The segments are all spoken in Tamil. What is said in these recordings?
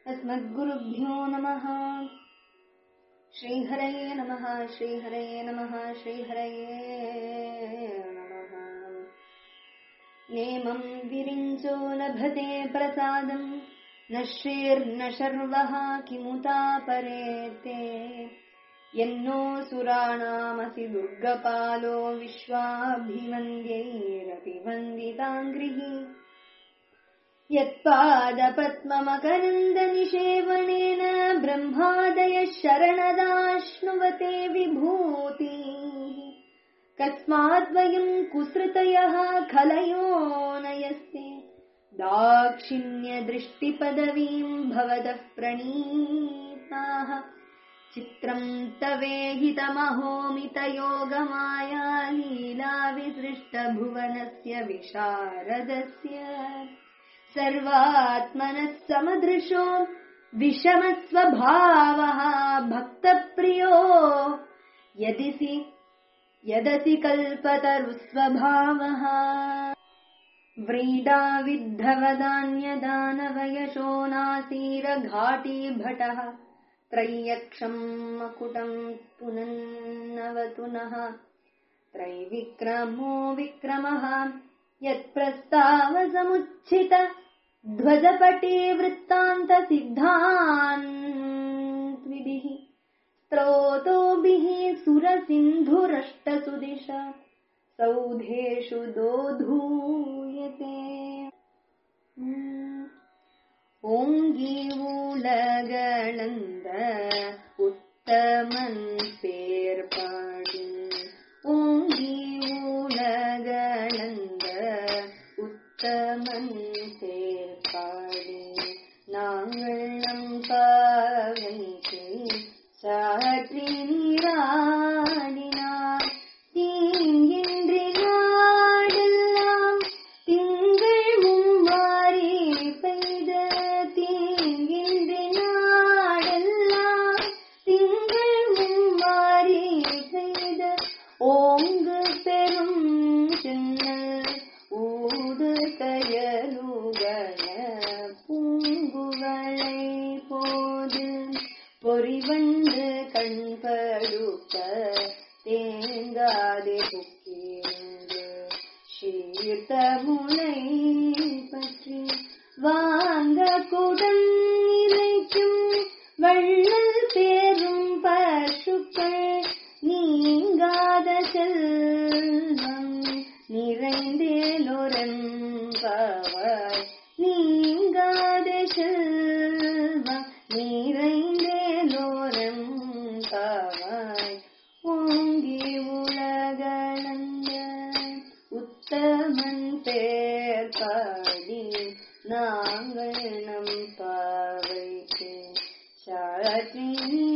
अस्मद्गुरुभ्यो नमः श्रीहरये नमः श्रीहरये नमः श्रीहरये नमः नेमं विरिञ्चो लभते प्रसादम् न श्रीर्न शर्वः किमुता परेते यन्नो सुराणामसि दुर्गपालो विश्वाभिवन्द्यैरपि वन्दिताङ्घ्रिः यत्पादपद्ममकरन्दनिषेवणेन ब्रह्मादयः शरणदाश्नुवते विभूतिः कस्माद्वयम् कुसृतयः खलयो नयस्ते दाक्षिण्यदृष्टिपदवीम् भवतः प्रणीताः चित्रम् तवेहितमहोमितयोगमाया लीलाविसृष्टभुवनस्य विशारदस्य सर्वात्मनः समदृशो विषमस्वभावः भक्तप्रियो यदिसि यदसि कल्पतरुस्वभावः व्रीडाविद्धवदान्यदानवयशो नासीरघाटीभटः त्रय्यक्षम् मकुटम् पुनन्नवतु नः त्रैविक्रमो विक्रमः यत्प्रस्तावसमुच्छित ध्वजपटे वृत्तान्तसिद्धान्त्विभिः स्त्रोतोभिः सुरसिन्धुरष्टसुदिश सौधेषु दोधूयते ஓங்கி உலகளந்த உத்தமன் பேர்பாடி ஓங்கி உலகளந்த உத்தமன் பேர்பாடி நாங்கள் நம் பாவனைக்கு சாற்றி நீராடினார் தீங்கின்றி நாடெல்லாம் திங்கள் மும்மாறி பெய்த தீங்கின்றி நாடெல்லாம் திங்கள் மும்மாறி பெய்த ஓங்கு பெரும் சின்னல் ஊது கயலுகன பூங்குவளை போது பொறிவண்டு கண்படுப்ப தேங்காதே புக்கீந்து சீர்த்த முனை பற்றி வாங்க குடம் இறைக்கும் வள்ளல் பேரும் பசுக்கள் நீங்காத செல்வம் நிறைந்தேலொரன் பவாய் நீங்காத செல்வம் நிறைந்தேலோரம் பவாய் ஓங்கி உலகளந்த உத்தமன் பேர் பாடி நாங்கள் நம் பாவைக்கு சாற்றி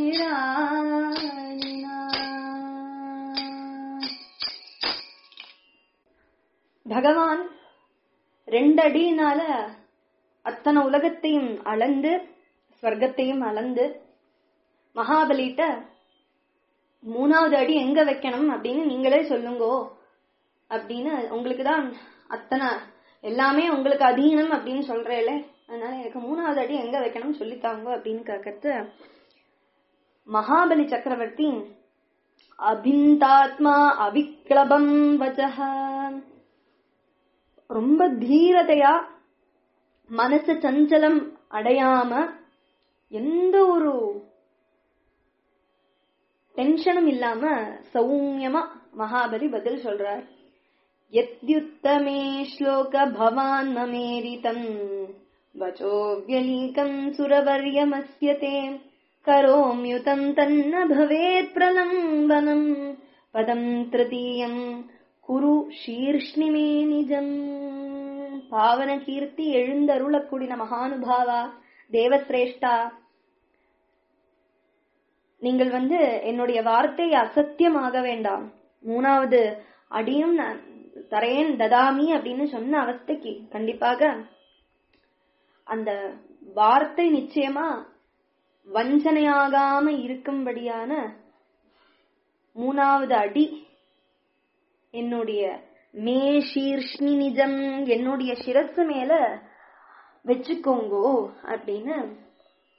பகவான் ரெண்டடினால அத்தனை உலகத்தையும் அளந்து ஸ்வர்க்கத்தையும் அளந்து மகாபலிட்ட மூணாவது அடி எங்க வைக்கணும் அப்படின்னு நீங்களே சொல்லுங்கோ அப்படின்னு உங்களுக்கு தான் அத்தனை எல்லாமே உங்களுக்கு அதீனம் அப்படின்னு சொல்றேல அதனால எனக்கு மூணாவது அடி எங்க வைக்கணும் சொல்லித்தாங்க அப்படின்னு கேட்கறது மகாபலி சக்கரவர்த்தி அபிந்தாத்மா அவிக்ளபம் வச்சக ரொம்ப தீரதையா மனசு சஞ்சலம் அடையாம எந்த ஒரு டென்ஷனும் இல்லாம சௌமியமா மகாபலி பதில் சொல்றார் यद्युत्तमे श्लोक भवान् ममेरितम् वचोऽव्यलीकम् सुरवर्यमस्य ते करोम्युतम् तन्न भवेत् प्रलम्बनम् पदम् तृतीयम् குரு ஷீர்ஷ்ணிமே நிஜம் பாவன கீர்த்தி எழுந்தருளக்கூடின மகானுபாவா தேவசிரேஷ்டா நீங்கள் வந்து என்னுடைய வார்த்தை அசத்தியமாக வேண்டாம் மூணாவது அடியும் நான் தரேன் ததாமி அப்படின்னு சொன்ன அவஸ்தைக்கு கண்டிப்பாக அந்த வார்த்தை நிச்சயமா வஞ்சனையாகாம இருக்கும்படியான மூணாவது அடி என்னுடைய மே ஷீர்ஷ்ணி நிஜம் என்னுடைய சிரசு மேல வச்சுக்கோங்கோ அப்படின்னு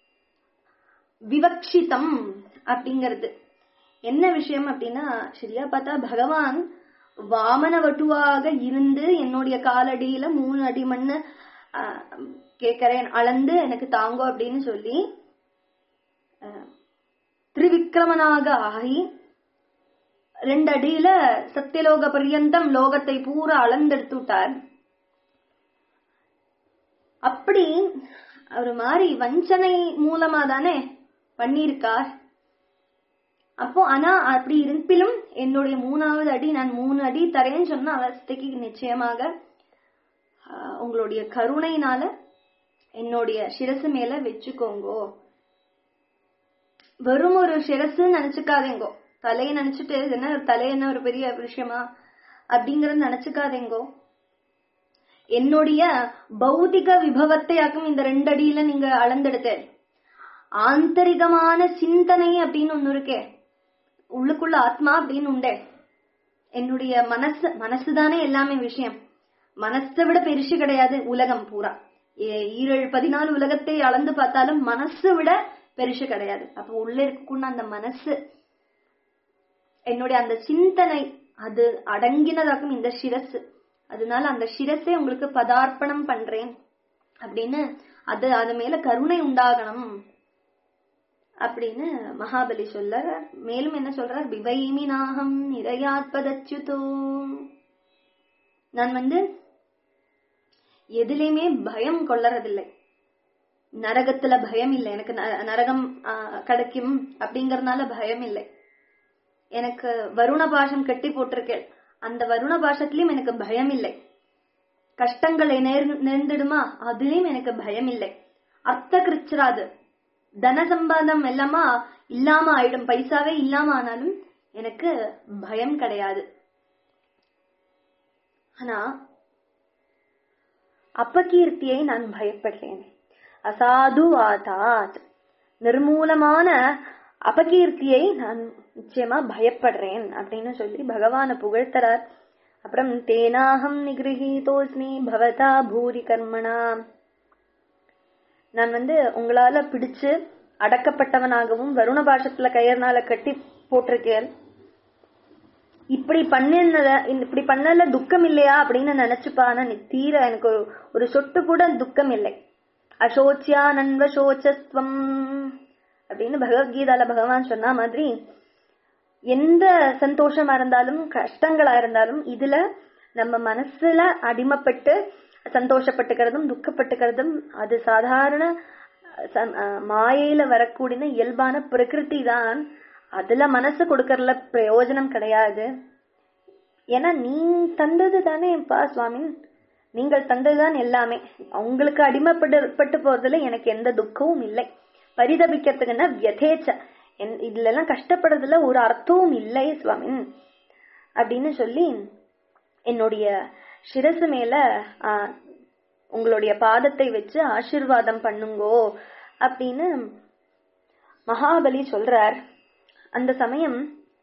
விவக்ஷிதம் அப்படிங்கிறது என்ன விஷயம் அப்படின்னா சரியா பார்த்தா பகவான் வாமன வட்டுவாக இருந்து என்னுடைய காலடியில மூணு அடி மண்ணு ஆஹ், கேட்கறேன் அளந்து எனக்கு தாங்கோ அப்படின்னு சொல்லி ஆஹ், திரிவிக்ரமனாக ஆகி ரெண்டு அடியில சத்தியலோக பர்யந்தம் லோகத்தை பூரா அளந்தெடுத்து விட்டார் அப்படி ஒரு மாதிரி வஞ்சனை மூலமா தானே பண்ணியிருக்கார் அப்போ ஆனா அப்படி இருப்பிலும் என்னுடைய மூணாவது அடி நான் மூணு அடி தரேன்னு சொன்ன அவஸ்தைக்கு நிச்சயமாக ஆஹ், உங்களுடைய கருணையினால என்னுடைய சிரசு மேல வச்சுக்கோங்கோ வெறும் ஒரு சிரசுன்னு நினைச்சுக்காதேங்கோ தலையை நினைச்சிட்டு இது என்ன தலை என்ன ஒரு பெரிய விஷயமா அப்படிங்கறத நினைச்சுக்காதேங்கோ என்னுடைய பௌதிக விபவத்தையாக்கும் இந்த ரெண்டு அடியில நீங்க அளந்தெடுத்த ஆந்தரிகமான சிந்தனை அப்படின்னு ஒண்ணு இருக்கே உள்ளுக்குள்ள ஆத்மா அப்படின்னு உண்டே என்னுடைய மனசு மனசுதானே எல்லாமே விஷயம் மனசை விட பெருசு கிடையாது உலகம் பூரா ஏ- ஈரேழு பதினாலு உலகத்தை அளந்து பார்த்தாலும் மனசு விட பெருசு கிடையாது அப்ப உள்ள இருக்கக்கூடிய அந்த மனசு என்னுடைய அந்த சிந்தனை அது அடங்கினதாக்கும் இந்த சிரசு அதனால அந்த சிரசை உங்களுக்கு பதார்ப்பணம் பண்றேன் அப்படின்னு அது அது மேல கருணை உண்டாகணும் அப்படின்னு மகாபலி சொல்ல மேலும் என்ன சொல்றார் விவைமி நாகம் நிறையாத்பதச்சுதோ நான் வந்து எதுலயுமே பயம் கொள்ளறதில்லை நரகத்துல பயம் இல்லை எனக்கு ந- நரகம் ஆ, கிடைக்கும் அப்படிங்கறதுனால பயம் இல்லை எனக்கு வருண பாஷம் கட்டி போட்டிருக்கேன் அந்த வருண பாஷத்திலயும் எனக்கு பயம் இல்லை கஷ்டங்களை நேர் நேர்ந்துடுமா அதுலயும் எனக்கு பயம் இல்லை அர்த்த கிருச்சிராது தன சம்பாதம் எல்லாமா இல்லாம ஆயிடும் பைசாவே இல்லாம ஆனாலும் எனக்கு பயம் கிடையாது ஆனா அப்பகீர்த்தியை நான் பயப்படுறேன் அசாதுவாதாத் நிர்மூலமான அபகீர்த்தியை நான் நிச்சயமா பயப்படுறேன் அப்படின்னு சொல்லி பகவான புகழ்த்தறார் அப்புறம் தேனாகம் நிகிரகீதோஸ்மி பவதா பூரி கர்மணா நான் வந்து உங்களால பிடிச்சு அடக்கப்பட்டவனாகவும் வருண பாஷத்துல கயர்னால கட்டி போட்டிருக்கேன் இப்படி பண்ணினத இப்படி பண்ணல துக்கம் இல்லையா அப்படின்னு நினைச்சுப்பா ஆனா நீ தீர எனக்கு ஒரு ஒரு சொட்டு கூட துக்கம் இல்லை அசோச்சியா நன்வ சோச்சஸ்வம் அப்படின்னு பகவத்கீதால பகவான் சொன்ன மாதிரி எந்த சந்தோஷமா இருந்தாலும் கஷ்டங்களா இருந்தாலும் இதுல நம்ம மனசுல அடிமைப்பட்டு சந்தோஷப்பட்டுக்கிறதும் துக்கப்பட்டுக்கிறதும் அது சாதாரண ச- அஹ் மாயையில வரக்கூடிய இயல்பான பிரகிருதி தான் அதுல மனசு கொடுக்கறதுல பிரயோஜனம் கிடையாது ஏன்னா நீ தந்தது தானேப்பா சுவாமி நீங்கள் தந்ததுதான் எல்லாமே உங்களுக்கு அடிமைப்பட்டு பட்டு போறதுல எனக்கு எந்த துக்கமும் இல்லை பரிதபிக்கிறதுக்குன்னா வியதேச்ச என்- இதுல எல்லாம் கஷ்டப்படுறதுல ஒரு அர்த்தமும் இல்லை சுவாமி அப்படின்னு சொல்லி என்னுடைய சிரசு மேல ஆ, உங்களுடைய பாதத்தை வச்சு ஆசீர்வாதம் பண்ணுங்கோ அப்படின்னு மகாபலி சொல்றார் அந்த சமயம்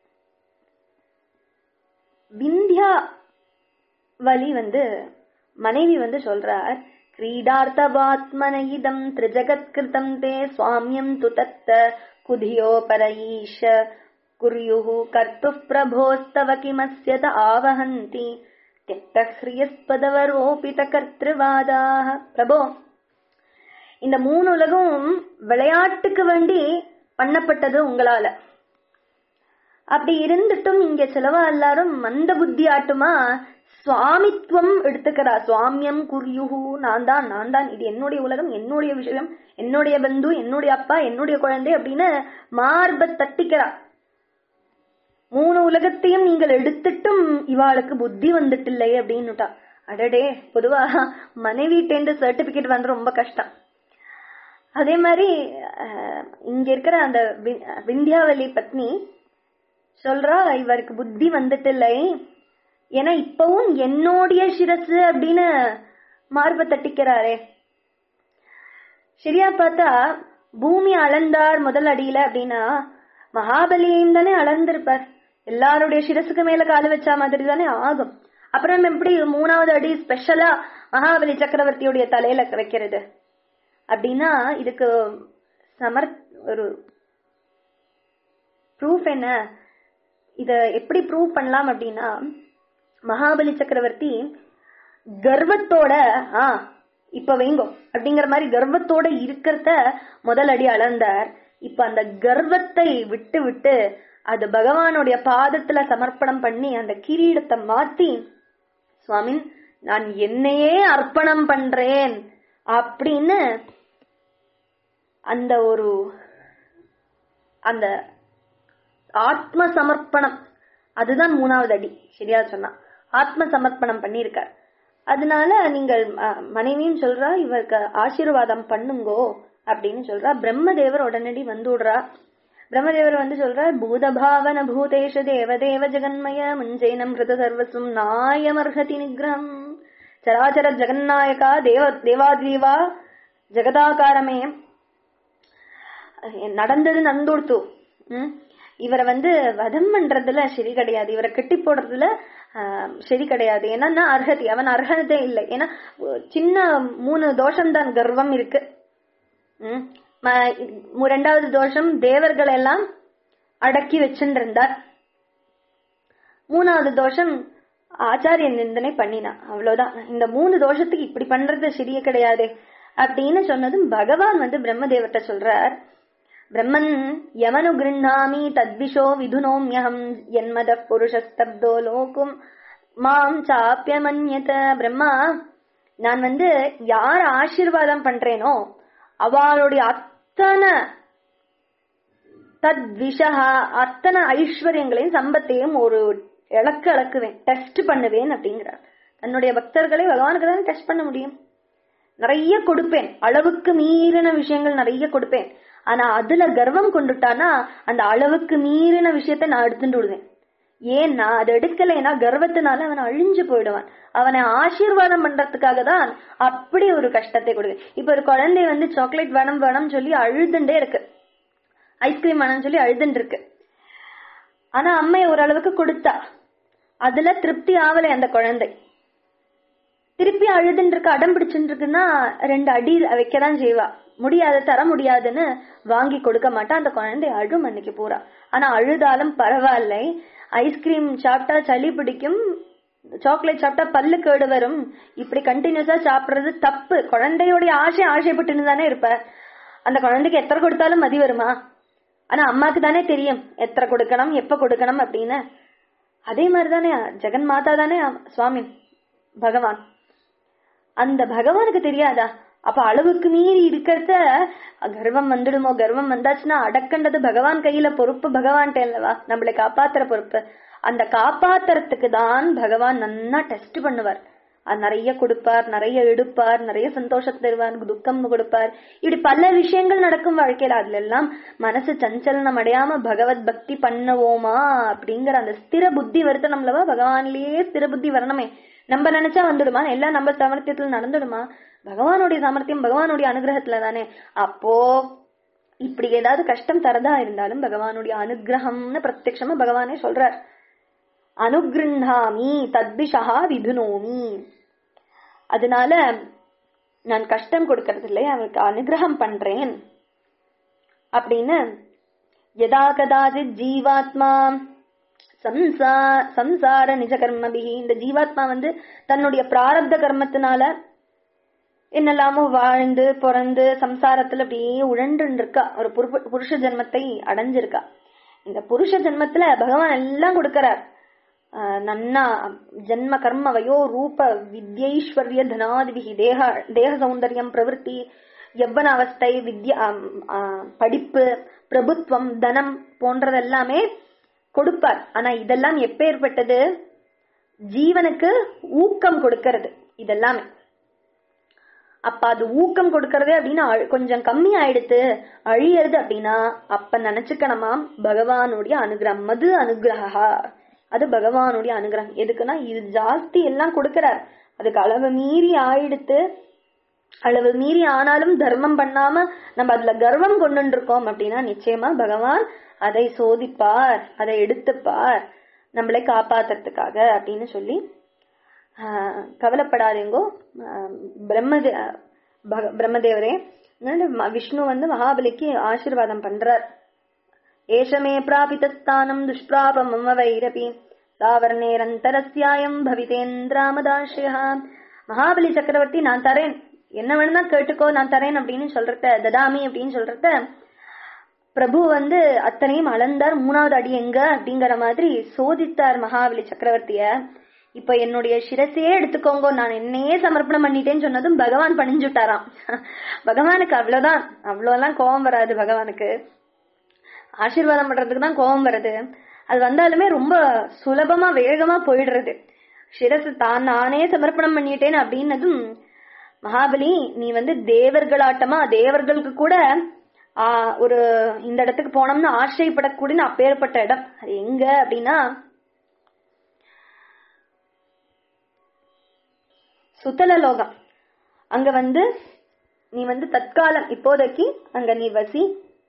விந்தியா வலி வந்து மனைவி வந்து சொல்றார் கிரீடார்த்தவாத்மன இதம் திரிஜகத்கிருதம் தே சுவாமியம் து தத்த குதியோ பரஈஷ குர்யுஹு கர்த்து பிரபோஸ்தவ கிமஸ்யத ஆவஹந்தி தியக்தஹ்ரியஸ்பதவரோபித கர்த்திருவாதாக பிரபோ இந்த மூணு உலகம் விளையாட்டுக்கு வேண்டி பண்ணப்பட்டது உங்களால அப்படி இருந்துட்டும் இங்க செலவா எல்லாரும் மந்த புத்தி ஆட்டுமா சுவாமித்துவம் எடுத்துக்கிறா சுவாமியம் குர்யுஹு நான் தான் நான் தான் இது என்னுடைய உலகம் என்னுடைய விஷயம் என்னுடைய பந்து என்னுடைய அப்பா என்னுடைய குழந்தை அப்படின்னு மார்ப தட்டிக்கிறா மூணு உலகத்தையும் நீங்கள் எடுத்துட்டும் இவாளுக்கு புத்தி வந்துட்டில்லை அப்படின்னுட்டா அடடே பொதுவா மனைவிட்டேந்து சர்டிபிகேட் வந்து ரொம்ப கஷ்டம் அதே மாதிரி அஹ், இங்க இருக்கிற அந்த வி- விந்தியாவலி பத்னி சொல்றா இவருக்கு புத்தி வந்துட்டில்லை ஏன்னா இப்பவும் என்னுடைய சிரசு அப்படின்னு மார்ப தட்டிக்கிறாரே சரியா பார்த்தா பூமி அளந்தார் முதல் அடியில அப்படின்னா மகாபலியையும் தானே அளந்திருப்பார் எல்லாருடைய சிரசுக்கு மேல கால வச்சா மாதிரி தானே ஆகும் அப்புறம் எப்படி மூணாவது அடி ஸ்பெஷலா மகாபலி சக்கரவர்த்தியுடைய தலையில வைக்கிறது அப்படின்னா இதுக்கு சமர் ஒரு ப்ரூஃப் என்ன இத எப்படி ப்ரூவ் பண்ணலாம் அப்படின்னா மகாபலி சக்கரவர்த்தி கர்வத்தோட ஆ இப்ப வைங்கோ அப்படிங்கிற மாதிரி கர்வத்தோட இருக்கிறத முதல் அடி அளந்தார் இப்ப அந்த கர்வத்தை விட்டு விட்டு அது பகவானுடைய பாதத்துல சமர்ப்பணம் பண்ணி அந்த கிரீடத்தை மாத்தி சுவாமின் நான் என்னையே அர்ப்பணம் பண்றேன் அப்படின்னு அந்த ஒரு அந்த ஆத்ம சமர்ப்பணம் அதுதான் மூணாவது அடி சரியா சொன்னா ஆத்ம சமர்ப்பணம் பண்ணியிருக்கார் அதனால நீங்கள் அஹ், மனைவியும் சொல்றா இவருக்கு ஆசீர்வாதம் பண்ணுங்கோ அப்படின்னு சொல்றா பிரம்மதேவர் உடனடி வந்து விடுறா பிரம்மதேவர் வந்து சொல்றார் பூதபாவன பூதேஷ தேவதேவ ஜெகன்மய முஞ்சைனம் ஹிருத சர்வசும் நாயமர்ஹதி நிகிரம் சராச்சர ஜெகநாயகா தேவ தேவாதீவா ஜெகதாகாரமே அஹ் நடந்தது நந்தோர்த்து ம் இவரை வந்து வதம் பண்றதுல சரி கிடையாது இவரை கட்டி போடுறதுல ஆஹ், சரி கிடையாது ஏன்னா அர்ஹதி அவன் அர்ஹதே இல்லை ஏன்னா அஹ், சின்ன மூணு தோஷம்தான் கர்வம் இருக்கு ம் ம- மு- ரெண்டாவது தோஷம் தேவர்கள் எல்லாம் அடக்கி வச்சுருந்தார் மூணாவது தோஷம் ஆச்சாரிய நிந்தனை பண்ணினா அவ்வளவுதான் இந்த மூணு தோஷத்துக்கு இப்படி பண்றது சரியே கிடையாது அப்படின்னு சொன்னதும் பகவான் வந்து பிரம்மதேவர்கிட்ட சொல்றார் பிரம்மன் யமனு கிருண்ணாமி தத்விஷோ விதுனோம்யகம் என்மத புருஷஸ்தப்தோ லோகும் மாம் சாப்பியமன்யத பிரம்மா நான் வந்து யார் ஆசீர்வாதம் பண்றேனோ அவளுடைய அத்தனை தத்விஷா அத்தனை ஐஸ்வர்யங்களையும் சம்பத்தையும் ஒரு இலக்கு இழக்குவேன் டெஸ்ட் பண்ணுவேன் அப்படிங்கிறார் தன்னுடைய பக்தர்களை பகவானுக்கு தான் டெஸ்ட் பண்ண முடியும் நிறைய கொடுப்பேன் அளவுக்கு மீறின விஷயங்கள் நிறைய கொடுப்பேன் ஆனா அதுல கர்வம் கொண்டுட்டானா அந்த அளவுக்கு மீறின விஷயத்த நான் எடுத்துட்டு விடுவேன் ஏன்னா அது எடுக்கலைன்னா கர்வத்தினால அவன் அழிஞ்சு போயிடுவான் அவனை ஆசீர்வாதம் பண்றதுக்காக தான் அப்படி ஒரு கஷ்டத்தை கொடுவேன் இப்ப ஒரு குழந்தை வந்து சாக்லேட் வேணும் வேணும் சொல்லி அழுதுண்டே இருக்கு ஐஸ்கிரீம் வேணும்னு சொல்லி அழுதுன்னு இருக்கு ஆனா அம்மை ஓரளவுக்கு கொடுத்தா அதுல திருப்தி ஆவலை அந்த குழந்தை திருப்பி அழுதுன்னு இருக்கு அடம் பிடிச்சுட்டு இருக்குன்னா ரெண்டு அடி வைக்கதான் செய்வா முடியாது தர முடியாதுன்னு வாங்கி கொடுக்க மாட்டா அந்த குழந்தை அழும் அன்னைக்கு பூரா ஆனா அழுதாலும் பரவாயில்லை ஐஸ்கிரீம் சாப்பிட்டா சளி பிடிக்கும் சாக்லேட் சாப்பிட்டா பல்லு கேடு வரும் இப்படி கண்டினியூஸா சாப்பிடுறது தப்பு குழந்தையோடைய ஆசை ஆசைப்பட்டுன்னு தானே இருப்ப அந்த குழந்தைக்கு எத்தனை கொடுத்தாலும் மதி வருமா ஆனா அம்மாக்கு தானே தெரியும் எத்தனை கொடுக்கணும் எப்ப கொடுக்கணும் அப்படின்னு அதே மாதிரி தானே ஜெகன் மாதா தானே சுவாமி பகவான் அந்த பகவானுக்கு தெரியாதா அப்ப அளவுக்கு மீறி இருக்கிறத கர்வம் வந்துடுமோ கர்வம் வந்தாச்சுன்னா அடக்கண்டது பகவான் கையில பொறுப்பு பகவான்கிட்ட இல்லவா நம்மளை காப்பாத்துற பொறுப்பு அந்த காப்பாத்துறதுக்கு தான் பகவான் நன்னா டெஸ்ட் பண்ணுவார் அது நிறைய கொடுப்பார் நிறைய எடுப்பார் நிறைய சந்தோஷத்தை தருவார் துக்கம் கொடுப்பார் இப்படி பல விஷயங்கள் நடக்கும் வாழ்க்கையில அதுல எல்லாம் மனசு சஞ்சலனம் அடையாம பகவத் பக்தி பண்ணுவோமா அப்படிங்கிற அந்த ஸ்திர புத்தி வருத்த நம்மளவா பகவான்லயே ஸ்திர புத்தி வரணுமே நம்ம நினைச்சா வந்துடுமா எல்லாம் நம்ம சாமர்த்தியத்துல நடந்துடுமா பகவானுடைய சாமர்த்தியம் பகவானுடைய அனுகிரகத்துல தானே அப்போ இப்படி ஏதாவது கஷ்டம் தரதா இருந்தாலும் பகவானுடைய அனுகிரகம்னு பிரத்யட்சமா பகவானே சொல்றார் அனுகிருண்ணாமி தத்பிஷா விதுனோமி அதனால நான் கஷ்டம் கொடுக்கறது இல்லை அவருக்கு அனுகிரகம் பண்றேன் அப்படின்னு யதா கதாச்சித் ஜீவாத்மா சம்சா சம்சார நிஜ கர்மபிகி இந்த ஜீவாத்மா வந்து தன்னுடைய பிராரப்த கர்மத்தினால என்னெல்லாமோ வாழ்ந்து பிறந்து சம்சாரத்துல அப்படியே உழன்று இருக்கா ஒரு புருப- புருஷ ஜென்மத்தை அடைஞ்சிருக்கா இந்த புருஷ ஜென்மத்துல பகவான் எல்லாம் கொடுக்கறார் ஆஹ் நன்னா ஜென்ம கர்ம வயோ ரூப வித்யைஸ்வர்ய தனாதிபிகி தேக தேக சௌந்தர்யம் பிரவருத்தி யவ்வன அவஸ்தை வித்யா ஆம், ஆஹ் படிப்பு பிரபுத்துவம் தனம் போன்றதெல்லாமே கொடுப்பார் ஆனா இதெல்லாம் எப்பேற்பட்டது ஜீவனுக்கு ஊக்கம் கொடுக்கிறது இதெல்லாமே அப்ப அது ஊக்கம் கொடுக்கறது அப்படின்னு அழ்- கொஞ்சம் கம்மி ஆயிடுத்து அழியறது அப்படின்னா அப்ப நினைச்சுக்கணுமாம் பகவானுடைய அனுகிரகம் மது அனுகிரகா அது பகவானுடைய அனுகிரகம் எதுக்குன்னா இது ஜாஸ்தி எல்லாம் கொடுக்கறார் அதுக்கு அளவு மீறி ஆயிடுத்து அளவு மீறி ஆனாலும் தர்மம் பண்ணாம நம்ம அதுல கர்வம் கொண்டு இருக்கோம் அப்படின்னா நிச்சயமா பகவான் அதை சோதிப்பார் அதை எடுத்துப்பார் நம்மளை காப்பாத்துறதுக்காக அப்படின்னு சொல்லி ஆஹ் கவலைப்படாதீங்கோ ஆஹ் பிரம்மதே பக- பிரம்மதேவரே அதனால விஷ்ணு வந்து மகாபலிக்கு ஆசீர்வாதம் பண்றார் ஏஷமே பிராபிதஸ்தானம் துஷ்பிராப மம வைரபி சாவர்ணேரந்தரஸ்யாயம் பவிதேந்திராமதாஷயா மகாபலி சக்கரவர்த்தி நான் தரேன் என்ன வேணும்னா கேட்டுக்கோ நான் தரேன் அப்படின்னு சொல்றத ததாமி அப்படின்னு சொல்றத பிரபு வந்து அத்தனையும் அளந்தார் மூணாவது அடி எங்க அப்படிங்கிற மாதிரி சோதித்தார் மகாபலி சக்கரவர்த்திய இப்ப என்னுடைய சிரசையே எடுத்துக்கோங்க நான் என்னையே சமர்ப்பணம் பண்ணிட்டேன்னு சொன்னதும் பகவான் பணிஞ்சுட்டாராம் பகவானுக்கு அவ்வளவுதான் அவ்வளவுலாம் கோபம் வராது பகவானுக்கு ஆசீர்வாதம் பண்றதுக்கு தான் கோபம் வருது அது வந்தாலுமே ரொம்ப சுலபமா வேகமா போயிடுறது சிரசு தான் நானே சமர்ப்பணம் பண்ணிட்டேன் அப்படின்னதும் மகாபலி நீ வந்து தேவர்களாட்டமா தேவர்களுக்கு கூட ஆஹ் ஒரு இந்த இடத்துக்கு போனோம்னு ஆசைப்படக்கூடிய அப்பேற்பட்ட இடம் அது எங்க அப்படின்னா சுத்தல லோகம் அங்க வந்து நீ வந்து தற்காலம் இப்போதைக்கு அங்க நீ வசி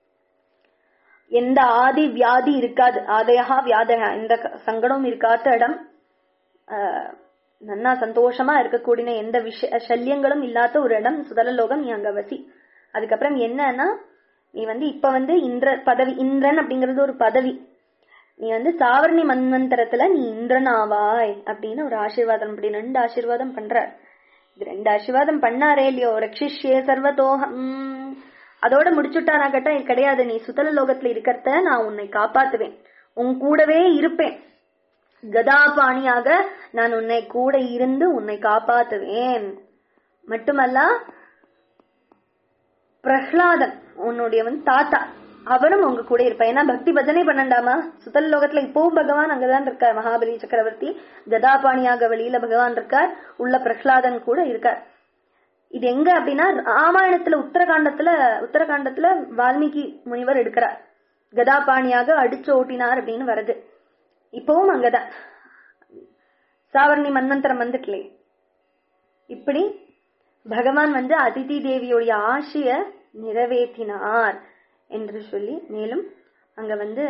எந்த ஆதி வியாதி இருக்காது ஆதயா வியாதயா எந்த சங்கடமும் இருக்காத இடம் ஆஹ் நன்னா சந்தோஷமா இருக்கக்கூடிய எந்த விஷ சல்யங்களும் இல்லாத ஒரு இடம் சுதலலோகம் நீ அங்க வசி அதுக்கப்புறம் என்னன்னா நீ வந்து இப்ப வந்து இந்திர பதவி இந்திரன் அப்படிங்கறது ஒரு பதவி நீ வந்து சாவரணி மன்வந்தரத்துல நீ இந்திரன் ஆவாய் அப்படின்னு ஒரு ஆசீர்வாதம் அப்படி ரெண்டு ஆசீர்வாதம் பண்ற இது ரெண்டு ஆசீர்வாதம் பண்ணாரே இல்லையோ ரக்ஷிஷ்யே சர்வதோகம் அதோட முடிச்சுட்டானா கேட்டா கிடையாது நீ சுதல லோகத்துல இருக்கிறத நான் உன்னை காப்பாத்துவேன் உன் கூடவே இருப்பேன் கதாபாணியாக நான் உன்னை கூட இருந்து உன்னை காப்பாத்துவேன் மட்டுமல்ல பிரஹ்லாதன் உன்னுடைய வந்து தாத்தா அவரும் உங்க கூட இருப்பேன் ஏன்னா பக்தி பஜனை பண்ணண்டாமா சுதல் லோகத்துல இப்பவும் பகவான் அங்கதான் இருக்கார் மகாபலி சக்கரவர்த்தி கதாபாணியாக வெளியில பகவான் இருக்கார் உள்ள பிரஹ்லாதன் கூட இருக்கார் இது எங்க அப்படின்னா ராமாயணத்துல உத்தரகாண்டத்துல உத்தரகாண்டத்துல வால்மீகி முனிவர் எடுக்கிறார் கதாபாணியாக அடிச்சு ஓட்டினார் அப்படின்னு வருது இப்பவும் அங்கதான் சாவரணி மன்வந்தரம் வந்துட்டலே இப்படி பகவான் வந்து அதிதி தேவியோடைய ஆசைய நிறைவேற்றினார் என்று சொல்லி மேலும் அங்க வந்து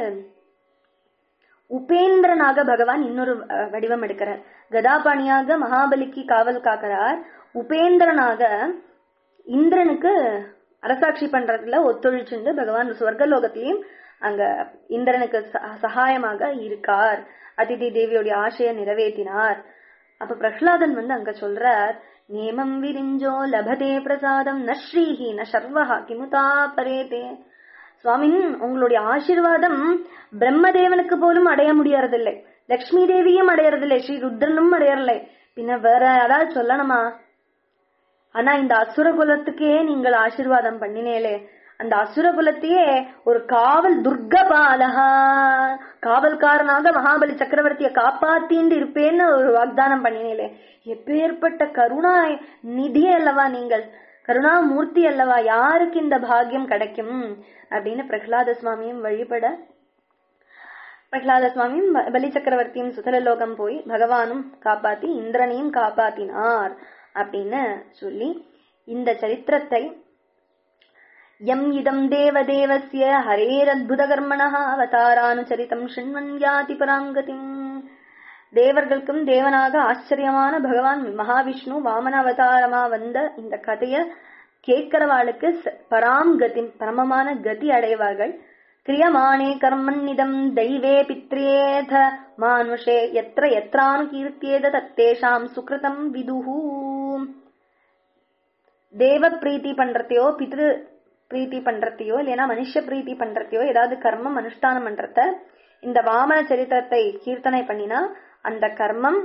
உபேந்திரனாக பகவான் இன்னொரு அஹ், வடிவம் எடுக்கிறார் கதாபாணியாக மகாபலிக்கு காவல் காக்கிறார் உபேந்திரனாக இந்திரனுக்கு அரசாட்சி பண்றதுல ஒத்துழைச்சுண்டு பகவான் சொர்க்கலோகத்திலையும் அங்க இந்திரனுக்கு ச- சகாயமாக இருக்கார் அதிதி தேவியோடைய ஆசையை நிறைவேற்றினார் அப்ப பிரஹ்லாதன் வந்து அங்க சொல்றார் நேமம் விரிஞ்சோ லபதே பிரசாதம் ந ஸ்ரீஹி ந சர்வஹா கிமுதா பரேதே சுவாமின் உங்களுடைய ஆசீர்வாதம் பிரம்மதேவனுக்கு போலும் அடைய முடியறதில்லை லக்ஷ்மி தேவியும் அடையறதில்லை ஸ்ரீ ருத்ரனும் அடையறலை பின்ன வேற யாராவது சொல்லணுமா ஆனா இந்த அசுர குலத்துக்கே நீங்கள் ஆசீர்வாதம் பண்ணினேலே அந்த அசுர குலத்தையே ஒரு காவல் துர்கபாலகா காவல்காரனாக மகாபலி சக்கரவர்த்தியை காப்பாத்திண்டு இருப்பேன்னு ஒரு வாக்தானம் பண்ணினேலே எப்பேற்பட்ட கருணா நிதி அல்லவா நீங்கள் கருணாமூர்த்தி அல்லவா யாருக்கு இந்த பாக்கியம் கிடைக்கும் அப்படின்னு பிரகலாத சுவாமியும் வழிபட பிரகலாத சுவாமியும் ப- பலி சக்கரவர்த்தியும் சுதலலோகம் போய் பகவானும் காப்பாத்தி இந்திரனையும் காப்பாத்தினார் அப்படின்னு சொல்லி இந்த சரித்திரத்தை யம் இதம் தேவதேவஸ்ய ஹரேரத்புத கர்மணः அவதாரானுச்சரிதம் ஷிண்வன் யாதி பராங்கதிம் தேவர்களுக்கும் தேவனாக ஆச்சரியமான பகவான் மகாவிஷ்ணு வாமன அவதாரமா வந்த இந்த கதைய கேட்கிறவாளுக்கு ச- பராம் கதி பரமமான கதி அடைவார்கள் கிரியமானே கர்மன்னிதம் தெய்வே பித்ரேத மானுஷே எத்திர எத்ரானு கீர்த்தியேத தத்தேஷாம் சுக்ருதம் விதுஹூ தேவ பிரீத்தி பண்றதையோ பித்ரு பிரீத்தி பண்றதையோ இல்லைன்னா மனுஷ பிரீத்தி பண்றதையோ ஏதாவது கர்மம் அனுஷ்டானம் பண்றத இந்த வாமன சரித்திரத்தை கீர்த்தனை பண்ணினா அந்த கர்மம்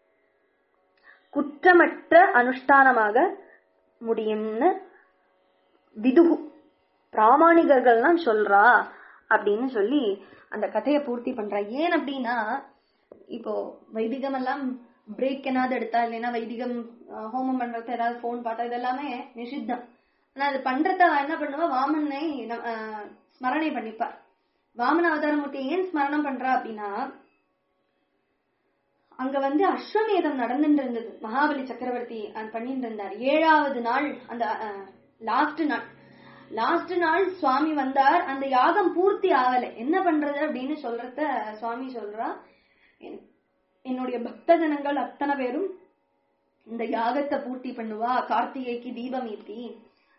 குற்றமற்ற அனுஷ்டானமாக முடியும்னு விதுகு பிராமணிகர்கள்லாம் சொல்றா அப்படின்னு சொல்லி அந்த கதையை பூர்த்தி பண்றா ஏன் அப்படின்னா இப்போ வைதிகம் எல்லாம் பிரேக் என்னாவது எடுத்தா இல்லைன்னா வைதிகம் அஹ், ஹோமம் பண்றது ஏதாவது போன் பார்த்தா இதெல்லாமே நிஷித்தம் ஆனா அது பண்றத அவ என்ன பண்ணுவா வாமனை நம்- அஹ், ஸ்மரணை பண்ணிப்பார் வாமன அவதாரமூர்த்தி ஏன் ஸ்மரணம் பண்றா அப்படின்னா அங்க வந்து அஸ்வமேதம் நடந்துட்டு இருந்தது மகாபலி சக்கரவர்த்தி அஹ், பண்ணிட்டு இருந்தார் ஏழாவது நாள் அந்த லாஸ்ட் நாள் லாஸ்ட் நாள் சுவாமி வந்தார் அந்த யாகம் பூர்த்தி ஆகல என்ன பண்றது அப்படின்னு சொல்றத சுவாமி சொல்றா என்- என்னுடைய பக்த ஜனங்கள் அத்தனை பேரும் இந்த யாகத்தை பூர்த்தி பண்ணுவா கார்த்திகைக்கு தீபம் ஏத்தி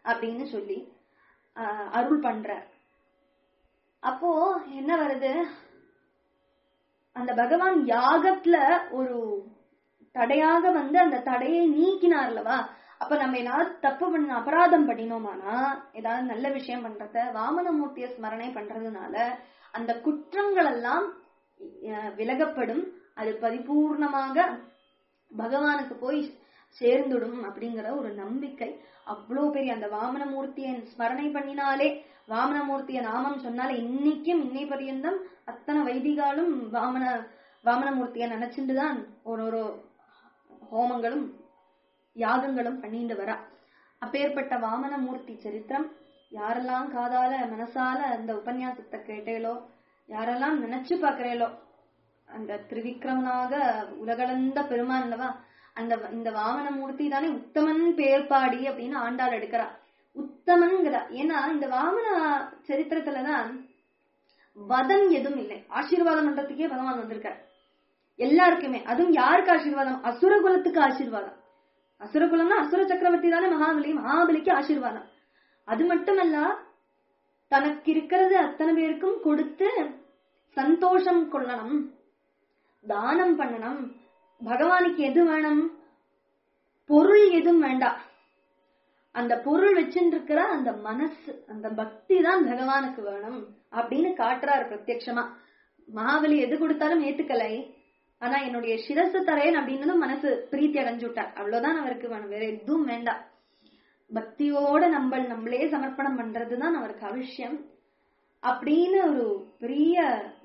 அப்படின்னு சொல்லி ஆஹ், அருள் பண்றார் அப்போ என்ன வருது அந்த பகவான் யாகத்துல ஒரு தடையாக வந்து அந்த தடையை நீக்கினார்லவா அப்ப நம்ம ஏதாவது தப்பு பண்ண அபராதம் பண்ணினோமானா ஏதாவது நல்ல விஷயம் பண்றத வாமனமூர்த்திய ஸ்மரணை பண்றதுனால அந்த குற்றங்கள் எல்லாம் அஹ், விலகப்படும் அது பரிபூர்ணமாக பகவானுக்கு போய் சேர்ந்துடும் அப்படிங்கிற ஒரு நம்பிக்கை அவ்வளோ பெரிய அந்த வாமனமூர்த்தியை ஸ்மரணை பண்ணினாலே வாமனமூர்த்திய நாமம் சொன்னாலே இன்னைக்கும் இன்னை பரியந்தம் அத்தனை வைதிகாலும் வாமன வாமனமூர்த்திய நினைச்சுட்டு தான் ஒரு ஒரு ஹோமங்களும் யாகங்களும் பண்ணிட்டு வரா அப்பேற்பட்ட வாமனமூர்த்தி சரித்திரம் யாரெல்லாம் காதால மனசால அந்த உபன்யாசத்தை கேட்டேலோ யாரெல்லாம் நினைச்சு பாக்குறேலோ அந்த திரிவிக்ரமனாக உலகளந்த பெருமான் அல்லவா அந்த இந்த வாமனமூர்த்தி தானே உத்தமன் பேர்பாடி அப்படின்னு ஆண்டாள் எடுக்கிறா உத்தமன்கிறா ஏன்னா இந்த வாமன சரித்திரத்துலதான் வதம் எதுவும் இல்லை ஆசீர்வாதம் பண்றதுக்கே பகவான் வந்திருக்கார் எல்லாருக்குமே அதுவும் யாருக்கு ஆசீர்வாதம் அசுரகுலத்துக்கு ஆசீர்வாதம் அசுரகுலம்னா அசுர சக்கரவர்த்தி தானே மகாபலி மகாபலிக்கு ஆசீர்வாதம் அது மட்டுமல்ல தனக்கு இருக்கிறது அத்தனை பேருக்கும் கொடுத்து சந்தோஷம் கொள்ளணும் தானம் பண்ணணும் பகவானுக்கு எது வேணும் பொருள் எதுவும் வேண்டாம் அந்த பொருள் வச்சுருக்கிற அந்த மனசு அந்த பக்தி தான் பகவானுக்கு வேணும் அப்படின்னு காட்டுறாரு பிரத்யட்சமா மகாபலி எது கொடுத்தாலும் ஏத்துக்கலை ஆனா என்னுடைய சிரசு தரேன் அப்படின்னு மனசு பிரீத்தி அடைஞ்சு விட்டார் அவ்வளவுதான் அவருக்கு வேணும் வேற எதுவும் வேண்டாம் பக்தியோட நம்ம நம்மளே சமர்ப்பணம் பண்றதுதான் அவருக்கு அவசியம் அப்படின்னு ஒரு பெரிய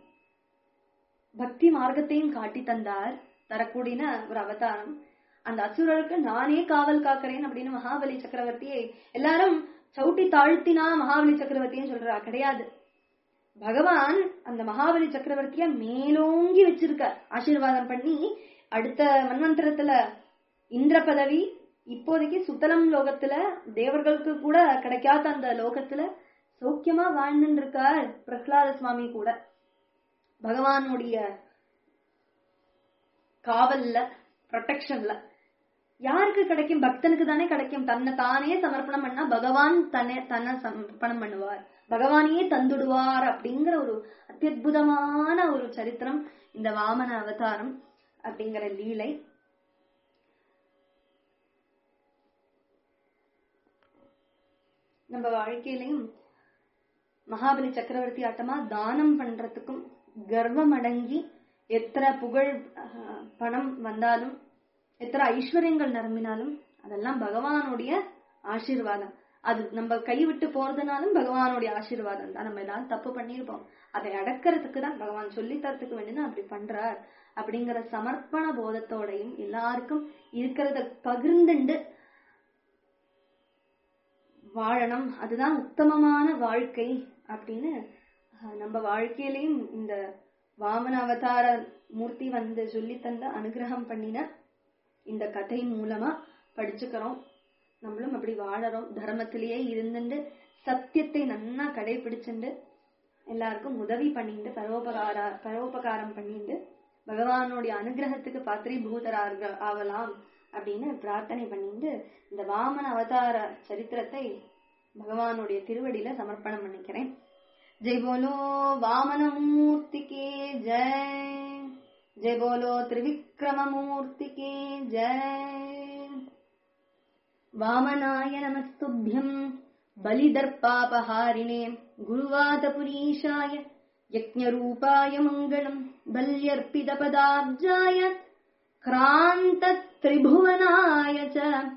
பக்தி மார்க்கத்தையும் காட்டி தந்தார் தரக்கூடிய ஒரு அவதாரம் அந்த அசுரருக்கு நானே காவல் காக்கிறேன் அப்படின்னு மகாபலி சக்கரவர்த்தியை எல்லாரும் சவுட்டி தாழ்த்தினா மகாபலி சக்கரவர்த்தின்னு சொல்றா கிடையாது பகவான் அந்த மகாபலி சக்கரவர்த்திய மேலோங்கி வச்சிருக்க ஆசீர்வாதம் பண்ணி அடுத்த மன்வந்திரத்துல இந்திர பதவி இப்போதைக்கு சுத்தலம் லோகத்துல தேவர்களுக்கு கூட கிடைக்காத அந்த லோகத்துல சௌக்கியமா வாழ்ந்துட்டு இருக்கார் பிரகலாத சுவாமி கூட பகவானுடைய காவல்ல ப்ரொடெக்ஷன்ல யாருக்கு கிடைக்கும் பக்தனுக்கு தானே கிடைக்கும் தன்னை தானே சமர்ப்பணம் பண்ணா பகவான் தன்னை தன்னை சமர்ப்பணம் பண்ணுவார் பகவானையே தந்துடுவார் அப்படிங்கிற ஒரு அத்தியுதமான ஒரு சரித்திரம் இந்த வாமன அவதாரம் அப்படிங்கிற லீலை நம்ம வாழ்க்கையிலையும் மகாபலி சக்கரவர்த்தி ஆட்டமா தானம் பண்றதுக்கும் கர்வம் அடங்கி எத்தனை புகழ் அஹ், பணம் வந்தாலும் எத்தனை ஐஸ்வர்யங்கள் நிரம்பினாலும் அதெல்லாம் பகவானுடைய ஆசீர்வாதம் அது நம்ம கைவிட்டு போறதுனாலும் பகவானுடைய ஆசீர்வாதம் தான் நம்ம ஏதாவது தப்பு பண்ணியிருப்போம் அதை அடக்கிறதுக்கு தான் பகவான் சொல்லி தரத்துக்கு வேண்டிதான் அப்படி பண்றார் அப்படிங்கிற சமர்ப்பண போதத்தோடையும் எல்லாருக்கும் இருக்கிறத பகிர்ந்துண்டு வாழணும் அதுதான் உத்தமமான வாழ்க்கை அப்படின்னு அஹ், நம்ம வாழ்க்கையிலையும் இந்த வாமன அவதார மூர்த்தி வந்து சொல்லி தந்த அனுகிரகம் பண்ணின இந்த கதை மூலமா படிச்சுக்கிறோம் நம்மளும் அப்படி வாழறோம் தர்மத்திலேயே இருந்துட்டு சத்தியத்தை நன்னா கடைபிடிச்சுண்டு எல்லாருக்கும் உதவி பண்ணிட்டு பரோபகார பரோபகாரம் பண்ணிட்டு பகவானுடைய அனுகிரகத்துக்கு பாத்திரீபூதராக ஆகலாம் அப்படின்னு பிரார்த்தனை பண்ணிட்டு இந்த வாமன அவதார சரித்திரத்தை பகவானுடைய திருவடியில சமர்ப்பணம் பண்ணிக்கிறேன் ஜெய் போலோ வாமனமூர்த்தி கே ஜெய் ஜெய் போலோ திரிவிக்ரமமூர்த்தி கே ஜெய் வாமனாய நமஸ்துभ्यम् बलिदर्पापहारिणे गुरुवादपुरीशाय यज्ञरूपाय मङ्गलम् बल्यर्पितपदाब्जाय क्रान्तत्रिभुवनाय च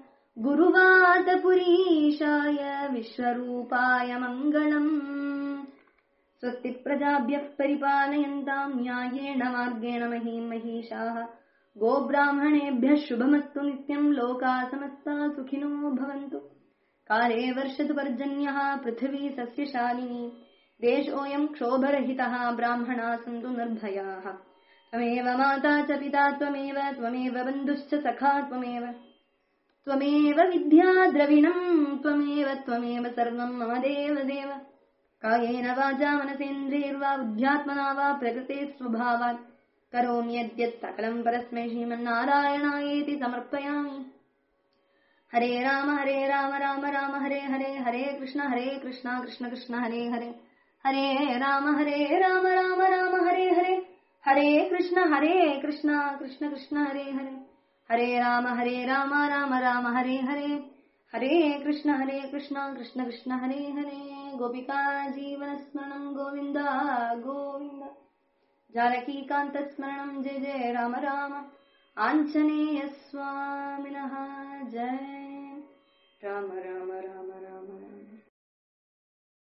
गुरुवादपुरीशाय विश्वरूपाय मङ्गलम् स्वस्ति प्रजाभ्यः परिपालयन्ताम् न्यायेण मार्गेण महीम् महिषाः गोब्राह्मणेभ्यः शुभमस्तु नित्यम् लोकाः समस्ता सुखिनो भवन्तु काले वर्षतु पर्जन्यः पृथिवी सस्यशालिनी देशोऽयम् क्षोभरहितः ब्राह्मणाः सन्तु निर्भयाः त्वमेव माता च पिता त्वमेव त्वमेव बन्धुश्च सखा त्वमेव त्वमेव विद्या द्रविणम् त्वमेव त्वमेव सर्वम् मम देव देव कायेन वाचा मनसेन्द्रियैर्वा बुद्ध्यात्मना वा प्रकृते स्वभावात् करोमि यद्यत् सकलम् परस्मै श्रीमन्नारायणायेति समर्पयामि हरे राम हरे राम राम राम हरे हरे हरे कृष्ण हरे कृष्ण कृष्ण कृष्ण हरे हरे हरे राम हरे राम राम राम हरे हरे हरे कृष्ण हरे कृष्ण कृष्ण कृष्ण हरे हरे हरे राम हरे राम राम राम हरे हरे हरे कृष्ण हरे कृष्ण कृष्ण कृष्ण हरे हरे गोपिका जीवन स्मरणं गोविन्द गोविन्द जानकीकान्तस्मरणं जय जय राम राम आञ्जनेयस्वामिनः जय राम राम राम राम